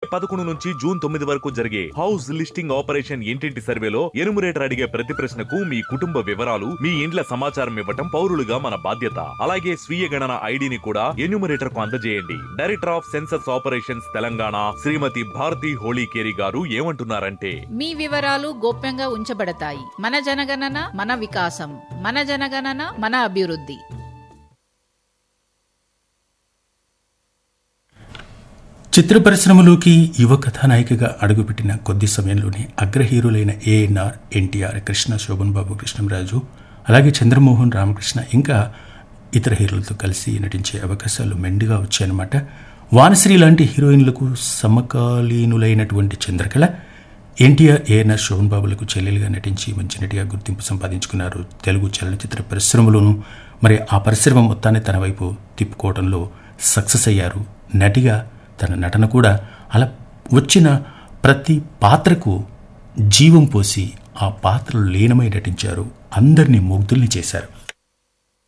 పదకొండు నుంచి జూన్ తొమ్మిది వరకు జరిగే హౌస్ లిస్టింగ్ ఆపరేషన్ ఇంటింటి సర్వేలో ఎనుమరేటర్ అడిగే ప్రతి ప్రశ్నకు మీ కుటుంబ వివరాలు మీ ఇండ్ల సమాచారం ఇవ్వటం పౌరులుగా మన బాధ్యత అలాగే స్వీయ గణన ఐడిని కూడా ఎన్యూమరేటర్ కు అందజేయండి director of census operations Telangana Shrimati Bharathi Holikeri garu ఏమంటున్నారంటే మీ వివరాలు గోప్యంగా ఉంచబడతాయి మన జనగణన మన వికాసం మన జనగణన మన అభివృద్ధి చిత్ర పరిశ్రమలోకి యువ కథానాయికగా అడుగుపెట్టిన కొద్ది సమయంలోనే అగ్ర హీరోలైన ఏఎన్ఆర్ ఎన్టీఆర్ కృష్ణ శోభన్ బాబు కృష్ణంరాజు అలాగే చంద్రమోహన్ రామకృష్ణ ఇంకా ఇతర హీరోలతో కలిసి నటించే అవకాశాలు మెండుగా వచ్చాయన్నమాట వానశ్రీ లాంటి హీరోయిన్లకు సమకాలీనులైనటువంటి చంద్రకళ ఎన్టీఆర్ ఏఎన్ఆర్ శోభన్ బాబులకు చెల్లెలుగా నటించి మంచి నటిగా గుర్తింపు సంపాదించుకున్నారు తెలుగు చలనచిత్ర పరిశ్రమలోనూ మరి ఆ పరిశ్రమ మొత్తాన్ని తన వైపు తిప్పుకోవడంలో సక్సెస్ అయ్యారు నటిగా తన నటన కూడా అలా వచ్చిన ప్రతి పాత్రకు జీవం పోసి ఆ పాత్రలు లీనమై నటించారు అందరినీ ముగ్ధుల్ని చేశారు